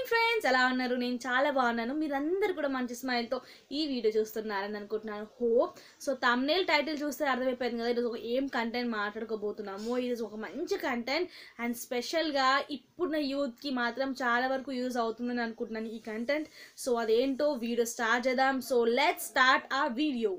friends ఎలా ఉన్నారు నేను చాలా బాగున్నాను మీరందరూ కూడా మంచి స్మైల్తో ఈ వీడియో చూస్తున్నారని అనుకుంటున్నాను హోప్ సో తమ్నేల్ టైటిల్ చూస్తే అర్థమైపోయింది కదా ఈరోజు ఒక ఏం కంటెంట్ మాట్లాడుకోబోతున్నాము ఈరోజు ఒక మంచి కంటెంట్ అండ్ స్పెషల్గా ఇప్పుడున్న యూత్కి మాత్రం చాలా వరకు యూజ్ అవుతుందని అనుకుంటున్నాను ఈ కంటెంట్ సో అదేంటో వీడియో స్టార్ట్ చేద్దాం సో లెట్ స్టార్ట్ ఆ video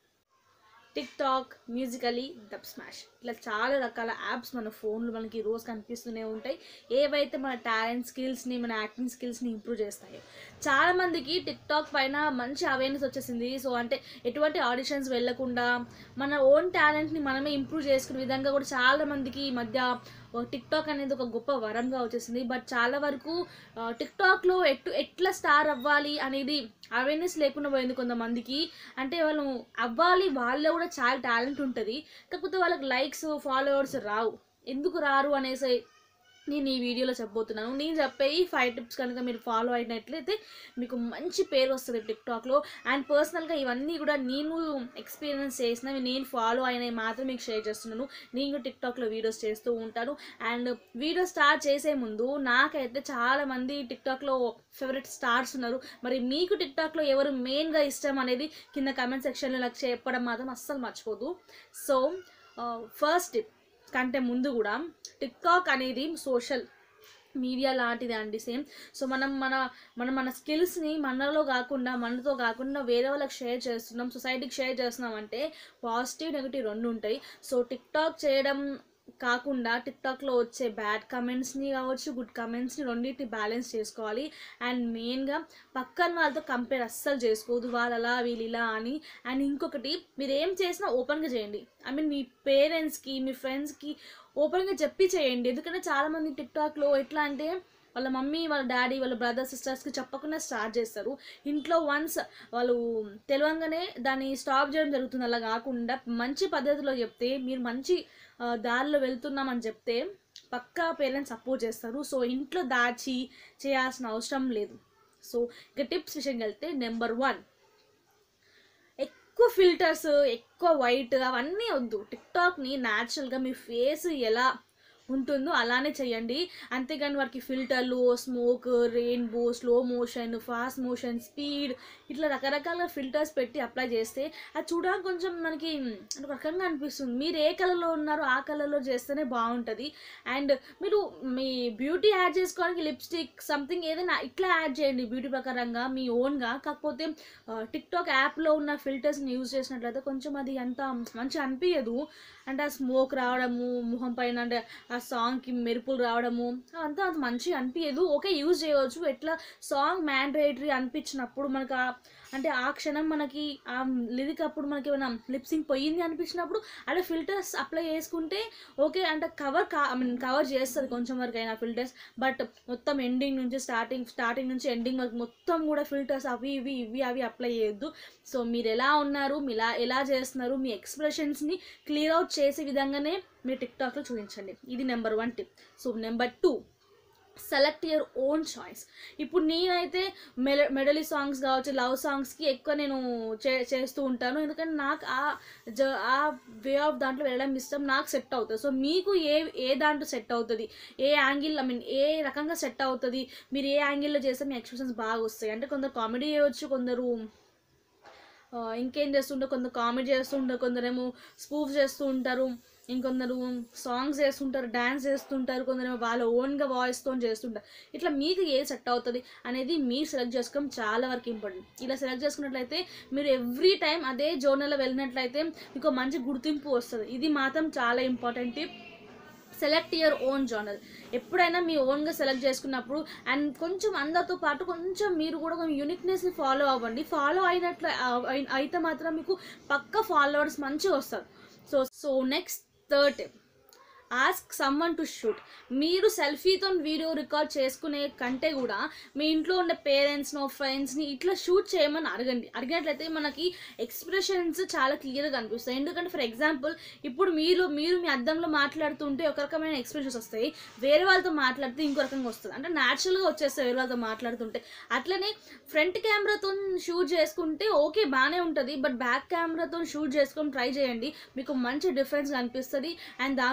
TikTok Musically Dubsmash ఇట్లా చాలా రకాల యాప్స్ మన ఫోన్లో మనకి రోజు కనిపిస్తూనే ఉంటాయి ఏవైతే మన టాలెంట్ స్కిల్స్ని మన యాక్టింగ్ స్కిల్స్ని ఇంప్రూవ్ చేస్తాయో చాలా మందికి టిక్ టాక్ పైన మంచి అవేర్నెస్ వచ్చేసింది సో అంటే ఎటువంటి ఆడిషన్స్ వెళ్ళకుండా మన ఓన్ టాలెంట్ని మనమే ఇంప్రూవ్ చేసుకునే విధంగా కూడా చాలా మందికి ఈ మధ్య టిక్ టాక్ అనేది ఒక గొప్ప వరంగా వచ్చేసింది బట్ చాలా వరకు టిక్ టాక్లో ఎట్టు ఎట్లా స్టార్ అవ్వాలి అనేది అవేర్నెస్ లేకుండా పోయింది కొంతమందికి అంటే వాళ్ళు అవ్వాలి వాళ్ళలో కూడా చాలా టాలెంట్ ఉంటుంది కాకపోతే వాళ్ళకి లైక్స్ ఫాలోవర్స్ రావు ఎందుకు రారు అనేసి నేను ఈ వీడియోలో చెప్పబోతున్నాను నేను చెప్పే ఈ ఫైవ్ టిప్స్ కనుక మీరు ఫాలో అయినట్లయితే మీకు మంచి పేరు వస్తుంది టిక్టాక్లో అండ్ పర్సనల్గా ఇవన్నీ కూడా నేను ఎక్స్పీరియన్స్ చేసినవి నేను ఫాలో అయినవి మాత్రం మీకు షేర్ చేస్తున్నాను నేను కూడా టిక్టాక్లో వీడియోస్ చేస్తూ ఉంటాను అండ్ వీడియో స్టార్ట్ చేసే ముందు నాకైతే చాలా మంది టిక్టాక్లో ఫేవరెట్ స్టార్స్ ఉన్నారు మరి మీకు టిక్టాక్లో ఎవరు మెయిన్గా ఇష్టం అనేది కింద కమెంట్ సెక్షన్లో నాకు చెప్పడం మాత్రం అస్సలు మర్చిపోదు సో ఫస్ట్ టిప్ కంటే ముందు కూడా టిక్టాక్ అనేది సోషల్ మీడియా లాంటిది అండి సేమ్ సో మనం మన మనం మన స్కిల్స్ని మనలో కాకుండా మనతో కాకుండా వేరే వాళ్ళకి షేర్ చేస్తున్నాం సొసైటీకి షేర్ చేస్తున్నాం అంటే పాజిటివ్ నెగిటివ్ రెండు ఉంటాయి సో టిక్టాక్ చేయడం కాకుండా టిక్టాక్లో వచ్చే బ్యాడ్ కమెంట్స్ని కావచ్చు గుడ్ కమెంట్స్ని రెండింటిని బ్యాలెన్స్ చేసుకోవాలి అండ్ మెయిన్గా పక్కన వాళ్ళతో కంపేర్ అస్సలు చేసుకోవద్దు వాళ్ళు అలా వీళ్ళు ఇలా అని అండ్ ఇంకొకటి మీరు ఏం చేసినా ఓపెన్గా చేయండి ఐ మీన్ మీ పేరెంట్స్కి మీ ఫ్రెండ్స్కి ఓపెన్గా చెప్పి చేయండి ఎందుకంటే చాలామంది టిక్టాక్లో ఎట్లా అంటే వాళ్ళ మమ్మీ వాళ్ళ డాడీ వాళ్ళ బ్రదర్ సిస్టర్స్కి చెప్పకుండా స్టార్ట్ చేస్తారు ఇంట్లో వన్స్ వాళ్ళు తెలియంగానే దాన్ని స్టాప్ చేయడం జరుగుతుంది అలా కాకుండా మంచి పద్ధతిలో చెప్తే మీరు మంచి దారిలో వెళ్తున్నామని చెప్తే పక్కా పేరెంట్స్ సపోర్ట్ చేస్తారు సో ఇంట్లో దాచి చేయాల్సిన అవసరం లేదు సో ఇక టిప్స్ విషయంకి వెళ్తే నెంబర్ వన్ ఎక్కువ ఫిల్టర్స్ ఎక్కువ వైట్ అవన్నీ వద్దు టిక్టాక్ని న్యాచురల్గా మీ ఫేస్ ఎలా ఉంటుందో అలానే చేయండి అంతేగాని వారికి ఫిల్టర్లు smoke rainbow slow motion fast motion speed ఇట్లా రకరకాల ఫిల్టర్స్ పెట్టి అప్లై చేస్తే అది చూడడానికి కొంచెం మనకి ఒక రకంగా అనిపిస్తుంది మీరు ఏ కలర్లో ఉన్నారో ఆ కలర్లో చేస్తేనే బాగుంటుంది అండ్ మీరు మీ బ్యూటీ యాడ్ చేసుకోవడానికి లిప్స్టిక్ సంథింగ్ ఏదైనా ఇట్లా యాడ్ చేయండి బ్యూటీ ప్రకారంగా మీ ఓన్గా కాకపోతే టిక్ టాక్ యాప్లో ఉన్న ఫిల్టర్స్ని యూజ్ చేసినట్లయితే కొంచెం అది అంత మంచిగా అనిపించదు అంటే ఆ స్మోక్ రావడము ముఖం పైన అంటే ఆ సాంగ్కి మెరుపులు రావడము అంతా అంత మంచిగా అనిపించదు ఓకే యూజ్ చేయవచ్చు ఎట్లా సాంగ్ మ్యాండేటరీ అనిపించినప్పుడు మనకు అంటే ఆ క్షణం మనకి ఆ లిరిక్ అప్పుడు మనకి ఏమైనా లిప్సింగ్ పోయింది అనిపించినప్పుడు అలా ఫిల్టర్స్ అప్లై చేసుకుంటే ఓకే అంటే కవర్ కా ఐ మీన్ కవర్ చేస్తుంది కొంచెం వరకు అయినా ఫిల్టర్స్ బట్ మొత్తం ఎండింగ్ నుంచి స్టార్టింగ్ స్టార్టింగ్ నుంచి ఎండింగ్ వరకు మొత్తం కూడా ఫిల్టర్స్ అవి ఇవి ఇవి అవి అప్లై చేయొద్దు సో మీరు ఎలా ఉన్నారు మీలా ఎలా చేస్తున్నారు మీ ఎక్స్ప్రెషన్స్ని క్లియర్ అవుట్ చేసే విధంగానే మీరు టిక్టాక్లో చూపించండి ఇది number one tip so number two select your own choice ఇప్పుడు నేనైతే మెల మెడలీ సాంగ్స్ కావచ్చు లవ్ సాంగ్స్కి ఎక్కువ నేను చే చేస్తూ ఉంటాను ఎందుకంటే నాకు ఆ జ ఆ వే ఆఫ్ దాంట్లో వెళ్ళడం ఇష్టం నాకు సెట్ అవుతుంది సో మీకు ఏ ఏ దాంట్లో సెట్ అవుతుంది ఏ యాంగిల్ ఐ మీన్ ఏ రకంగా సెట్ అవుతుంది మీరు ఏ యాంగిల్లో చేస్తే మీ ఎక్స్ప్రెషన్స్ బాగా వస్తాయి అంటే కొందరు కామెడీ చేయవచ్చు కొందరు ఇంకేం చేస్తుంటారు కొందరు కామెడీ చేస్తుంటారు కొందరేమో స్పూఫ్ చేస్తూ ఉంటారు ఇంకొందరు సాంగ్స్ చేస్తుంటారు డ్యాన్స్ చేస్తుంటారు కొందరు వాళ్ళ ఓన్గా వాయిస్తో చేస్తుంటారు ఇట్లా మీకు ఏది సెట్ అవుతుంది అనేది మీరు సెలెక్ట్ చేసుకోవడం చాలా వరకు ఇంపార్టెంట్ ఇలా సెలెక్ట్ చేసుకున్నట్లయితే మీరు ఎవ్రీ టైం అదే జోనర్లో వెళ్ళినట్లయితే మీకు మంచి గుర్తింపు వస్తుంది ఇది మాత్రం చాలా important tip select your own zonal ఎప్పుడైనా మీ ఓన్గా సెలెక్ట్ చేసుకున్నప్పుడు అండ్ కొంచెం అందరితో పాటు కొంచెం మీరు కూడా కొంచెం యూనిక్నెస్ని ఫాలో అవ్వండి ఫాలో అయినట్లు అయితే మాత్రం మీకు పక్క ఫాలోవర్స్ మంచిగా వస్తారు so so next third tip ask someone to shoot మీరు సెల్ఫీతో వీడియో రికార్డ్ చేసుకునే కంటే కూడా మీ ఇంట్లో ఉండే పేరెంట్స్నో ఫ్రెండ్స్ని ఇట్లా షూట్ చేయమని అడగండి అడిగినట్లయితే మనకి ఎక్స్ప్రెషన్స్ చాలా క్లియర్గా కనిపిస్తాయి ఎందుకంటే ఫర్ ఎగ్జాంపుల్ ఇప్పుడు మీరు మీరు మీ అద్దంలో మాట్లాడుతుంటే ఒక రకమైన ఎక్స్ప్రెషన్స్ వస్తాయి వేరే వాళ్ళతో మాట్లాడితే ఇంకో రకంగా వస్తుంది అంటే న్యాచురల్గా వచ్చేస్తాయి వేరే వాళ్ళతో మాట్లాడుతుంటే అట్లనే ఫ్రంట్ కెమెరాతో షూట్ చేసుకుంటే ఓకే బాగానే ఉంటుంది బట్ బ్యాక్ కెమెరాతో షూట్ చేసుకొని ట్రై చేయండి మీకు మంచి డిఫరెన్స్ కనిపిస్తుంది అండ్ దాంతోపాటు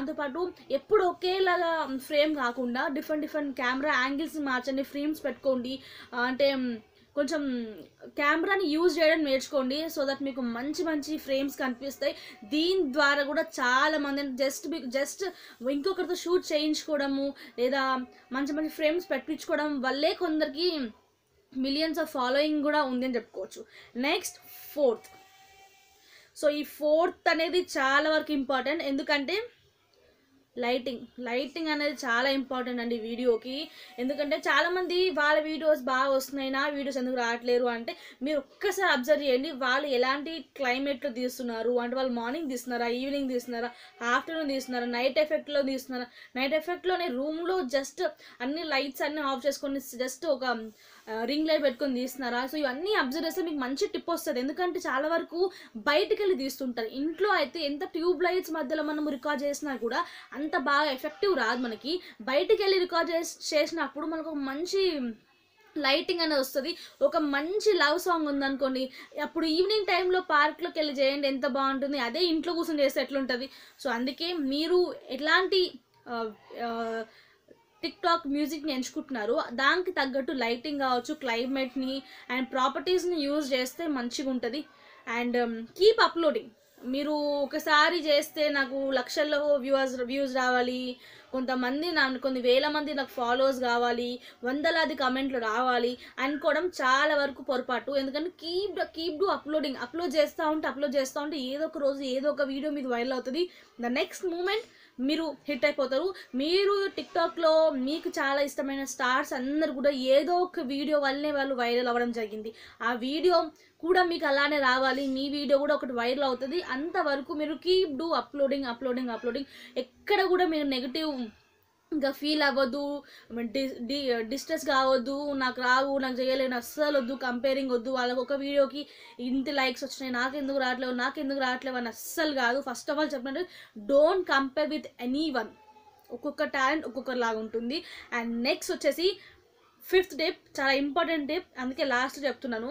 ఎప్పుడు ఒకేలాగా ఫ్రేమ్ కాకుండా డిఫరెంట్ డిఫరెంట్ కెమెరా యాంగిల్స్ మార్చండి ఫ్రేమ్స్ పెట్టుకోండి ఆ, అంటే మ్, కొంచెం కెమెరాని యూజ్ చేయడం నేర్చుకోండి సో దట్ మీకు మంచి మంచి ఫ్రేమ్స్ కనిపిస్తాయి దీని ద్వారా కూడా చాలా మంది జస్ట్ మీకు జస్ట్ ఇంకొకరితో షూట్ చేయించుకోవడము లేదా మంచి మంచి ఫ్రేమ్స్ పెట్టించుకోవడం వల్లే కొందరికి మిలియన్స్ ఆఫ్ ఫాలోయింగ్ కూడా ఉంది అని చెప్పుకోవచ్చు నెక్స్ట్ ఫోర్త్ సో ఈ ఫోర్త్ అనేది చాలా వరకు ఇంపార్టెంట్ ఎందుకంటే లైటింగ్ లైటింగ్ అనేది చాలా ఇంపార్టెంట్ అండి వీడియోకి ఎందుకంటే చాలామంది వాళ్ళ వీడియోస్ బాగా వస్తున్నాయి నా వీడియోస్ ఎందుకు రావట్లేరు అంటే మీరు ఒక్కసారి అబ్జర్వ్ చేయండి వాళ్ళు ఎలాంటి క్లైమేట్లో తీస్తున్నారు అంటే వాళ్ళు మార్నింగ్ తీస్తున్నారా ఈవినింగ్ తీస్తున్నారా ఆఫ్టర్నూన్ తీస్తున్నారా నైట్ ఎఫెక్ట్లో తీస్తున్నారా నైట్ ఎఫెక్ట్లోనే రూమ్లో జస్ట్ అన్ని లైట్స్ అన్ని ఆఫ్ చేసుకొని జస్ట్ ఒక రింగ్ లైట్ పెట్టుకొని తీస్తున్నారా సో ఇవన్నీ అబ్జర్వ్ చేస్తే మీకు మంచి టిప్ వస్తుంది ఎందుకంటే చాలా వరకు బయటికి వెళ్ళి తీస్తుంటారు ఇంట్లో అయితే ఎంత ట్యూబ్ లైట్స్ మధ్యలో మనం రికార్డ్ చేసినా కూడా అంత బాగా ఎఫెక్టివ్ రాదు మనకి బయటికి వెళ్ళి రికార్డ్ చేసి చేసినప్పుడు మనకు ఒక మంచి లైటింగ్ అనేది వస్తుంది ఒక మంచి లవ్ సాంగ్ ఉందనుకోండి అప్పుడు ఈవినింగ్ టైంలో పార్క్లోకి వెళ్ళి చేయండి ఎంత బాగుంటుంది అదే ఇంట్లో కూర్చొని చేస్తే ఎట్లుంటుంది సో అందుకే మీరు ఎలాంటి టిక్ టాక్ మ్యూజిక్ని ఎంచుకుంటున్నారు దానికి తగ్గట్టు లైటింగ్ కావచ్చు క్లైమేట్ని అండ్ ప్రాపర్టీస్ని యూజ్ చేస్తే మంచిగా ఉంటుంది అండ్ కీప్ అప్లోడింగ్ మీరు ఒకసారి చేస్తే నాకు లక్షల్లో వ్యూవర్స్ వ్యూస్ రావాలి కొంతమంది నా కొన్ని వేల మంది నాకు ఫాలోవర్స్ కావాలి వందలాది కమెంట్లు రావాలి అనుకోవడం చాలా వరకు పొరపాటు ఎందుకంటే keep keep do uploading upload చేస్తూ ఉంటే అప్లోడ్ చేస్తూ ఉంటే ఏదో ఒక రోజు ఏదో ఒక వీడియో మీద వైరల్ అవుతుంది ద నెక్స్ట్ మూమెంట్ మీరు హిట్ అయిపోతారు మీరు టిక్టాక్లో మీకు చాలా ఇష్టమైన స్టార్స్ అందరు కూడా ఏదో ఒక వీడియో వల్లనే వాళ్ళు వైరల్ అవ్వడం జరిగింది ఆ వీడియో కూడా మీకు అలానే రావాలి మీ వీడియో కూడా ఒకటి వైరల్ అవుతుంది అంతవరకు మీరు keep do uploading uploading uploading ఎక్కడ కూడా మీరు నెగిటివ్ ఇంకా ఫీల్ అవ్వద్దు డి డి డిస్ట్రెస్ కావద్దు నాకు రావు నాకు చేయలేను అస్సలు వద్దు కంపేరింగ్ వద్దు వాళ్ళకి ఒక వీడియోకి ఇంత లైక్స్ వచ్చినాయి నాకు ఎందుకు రావట్లేవు నాకు ఎందుకు రావట్లేవు అని అస్సలు కాదు ఫస్ట్ ఆఫ్ ఆల్ చెప్పినట్టు don't compare with anyone ఒక్కొక్క టాలెంట్ ఒక్కొక్కలాగా ఉంటుంది అండ్ నెక్స్ట్ వచ్చేసి ఫిఫ్త్ టిప్ చాలా ఇంపార్టెంట్ టిప్ అందుకే లాస్ట్ చెప్తున్నాను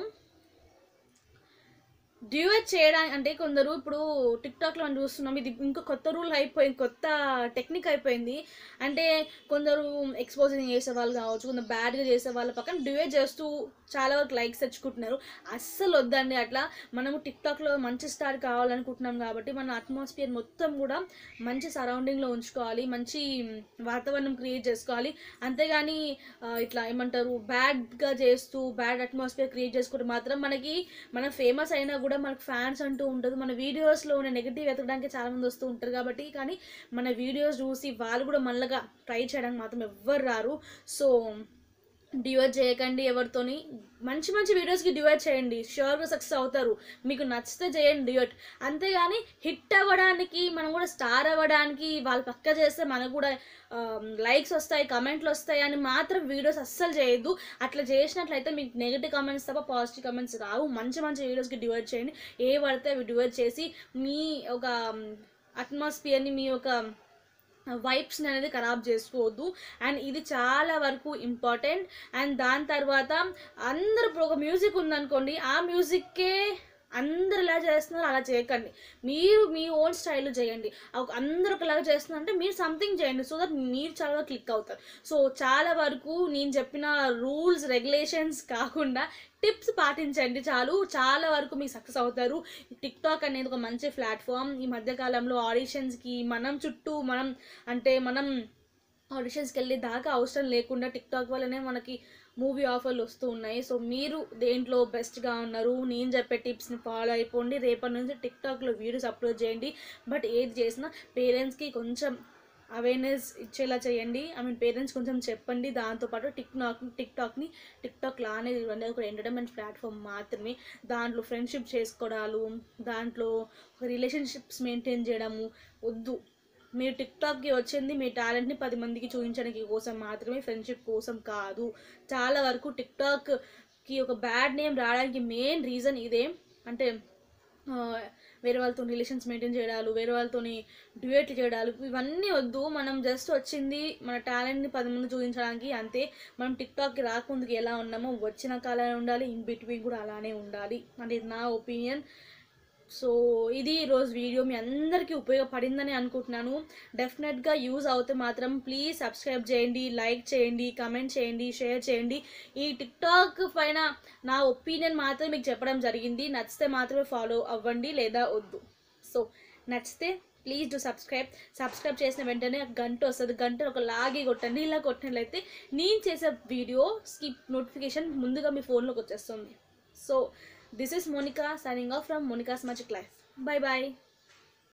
డ్యూయట్ చేయడానికి అంటే కొందరు ఇప్పుడు టిక్టాక్లో మనం చూస్తున్నాం ఇది ఇంకో కొత్త రూల్ అయిపోయింది కొత్త టెక్నిక్ అయిపోయింది అంటే కొందరు ఎక్స్పోజింగ్ చేసే వాళ్ళు కావచ్చు కొందరు బ్యాడ్గా చేసే వాళ్ళ పక్కన డ్యూయట్ చేస్తూ చాలా వరకు లైక్స్ తెచ్చుకుంటున్నారు అస్సలు వద్దండి అట్లా మనము టిక్టాక్లో మంచి స్టార్ కావాలనుకుంటున్నాం కాబట్టి మన అట్మాస్ఫియర్ మొత్తం కూడా మంచి సరౌండింగ్లో ఉంచుకోవాలి మంచి వాతావరణం క్రియేట్ చేసుకోవాలి అంతేగాని ఆ, ఇట్లా ఏమంటారు బ్యాడ్గా చేస్తూ బ్యాడ్ అట్మాస్ఫియర్ క్రియేట్ చేసుకుంటే మాత్రం మనకి మనం ఫేమస్ అయినా కూడా మనకు ఫ్యాన్స్ అంటూ ఉండదు మన వీడియోస్లో ఉన్న నెగిటివ్ ఎతకడానికి చాలా మంది వస్తూ ఉంటారు కాబట్టి కానీ మన వీడియోస్ చూసి వాళ్ళు కూడా మళ్ళగా ట్రై చేయడానికి మాత్రం ఎవ్వరు రారు సో డివైడ్ చేయకండి ఎవరితోని మంచి మంచి వీడియోస్కి డివైడ్ చేయండి షూర్గా సక్సెస్ అవుతారు మీకు నచ్చితే చేయండి డివైడ్ అంతేగాని హిట్ అవ్వడానికి మనం కూడా స్టార్ అవ్వడానికి వాళ్ళు పక్క చేస్తే మనకు కూడా లైక్స్ వస్తాయి కమెంట్లు వస్తాయి అని మాత్రం వీడియోస్ అస్సలు చేయొద్దు అట్లా చేసినట్లయితే మీకు నెగిటివ్ కమెంట్స్ తప్ప పాజిటివ్ కమెంట్స్ రావు మంచి మంచి వీడియోస్కి డివైడ్ చేయండి ఏ పడితే అవి డివైడ్ చేసి మీ ఒక అట్మాస్ఫియర్ని మీ ఒక వైబ్స్ అనేది ఖరాబ్ చేసుకోవద్దు అండ్ ఇది చాలా వరకు ఇంపార్టెంట్ అండ్ దాని తర్వాత అందరు ఇప్పుడు ఒక మ్యూజిక్ ఉందనుకోండి ఆ మ్యూజిక్కే అందరు ఎలా చేస్తున్నారు అలా చేయకండి మీరు మీ ఓన్ స్టైల్లో చేయండి ఒక- అందరూ ఒకలాగా చేస్తున్నారు అంటే మీరు సంథింగ్ చేయండి సో దట్ మీరు చాలా క్లిక్ అవుతారు సో చాలా వరకు నేను చెప్పిన రూల్స్ రెగ్యులేషన్స్ కాకుండా టిప్స్ పాటించండి చాలు చాలా వరకు మీకు సక్సెస్ అవుతారు టిక్ టాక్ అనేది ఒక మంచి ప్లాట్ఫామ్ ఈ మధ్యకాలంలో ఆడిషన్స్కి మనం చుట్టూ మనం అంటే మనం ఆడిషన్స్కి వెళ్ళే దాకా అవసరం లేకుండా టిక్ టాక్ వల్లనే మనకి మూవీ ఆఫర్లు వస్తూ ఉన్నాయి సో మీరు దేంట్లో బెస్ట్గా ఉన్నారు నేను చెప్పే టిప్స్ని ఫాలో అయిపోండి రేపటి నుంచి టిక్ టాక్లో వీడియోస్ అప్లోడ్ చేయండి బట్ ఏది చేసినా పేరెంట్స్కి కొంచెం అవేర్నెస్ ఇచ్చేలా చేయండి ఐ మీన్ పేరెంట్స్ కొంచెం చెప్పండి దాంతోపాటు టిక్ టాక్ టిక్ టాక్ని టిక్ టాక్ లానే ఇవన్నీ ఒక ఎంటర్టైన్మెంట్ ప్లాట్ఫామ్ మాత్రమే దాంట్లో ఫ్రెండ్షిప్ చేసుకోవడాలు దాంట్లో రిలేషన్షిప్స్ మెయింటైన్ చేయడము వద్దు మీరు టిక్ టాక్కి వచ్చింది మీ టాలెంట్ని పది మందికి చూపించడానికి కోసం మాత్రమే ఫ్రెండ్షిప్ కోసం కాదు చాలా వరకు టిక్ టాక్కి ఒక బ్యాడ్ నేమ్ రావడానికి మెయిన్ రీజన్ ఇదే అంటే ఆ, వేరే వాళ్ళతో రిలేషన్స్ మెయింటైన్ చేయడాలు వేరే వాళ్ళతోని డ్యూయట్లు చేయడాలు ఇవన్నీ వద్దు మనం జస్ట్ వచ్చింది మన టాలెంట్ని పది మంది చూపించడానికి అంతే మనం టిక్ టాక్కి రాకముందుకు ఎలా ఉన్నామో వచ్చినాక అలానే ఉండాలి ఇన్ బిట్వీన్ కూడా అలానే ఉండాలి అంటే ఇది నా ఒపీనియన్ సో ఇది ఈరోజు వీడియో మీ అందరికీ ఉపయోగపడిందని అనుకుంటున్నాను డెఫినెట్గా యూజ్ అవుతే మాత్రం ప్లీజ్ సబ్స్క్రైబ్ చేయండి లైక్ చేయండి కమెంట్ చేయండి షేర్ చేయండి ఈ టిక్టాక్ పైన నా ఒపీనియన్ మాత్రమే మీకు చెప్పడం జరిగింది నచ్చితే మాత్రమే ఫాలో అవ్వండి లేదా వద్దు సో నచ్చితే ప్లీజ్ డు సబ్స్క్రైబ్ సబ్స్క్రైబ్ చేసిన వెంటనే గంట వస్తుంది గంట ఒక లాగి కొట్టండి ఇలా కొట్టినట్లయితే నేను చేసే వీడియో స్కిప్ నోటిఫికేషన్ ముందుగా మీ ఫోన్లోకి వచ్చేస్తుంది so this is Monika signing off from Monika's magic life bye bye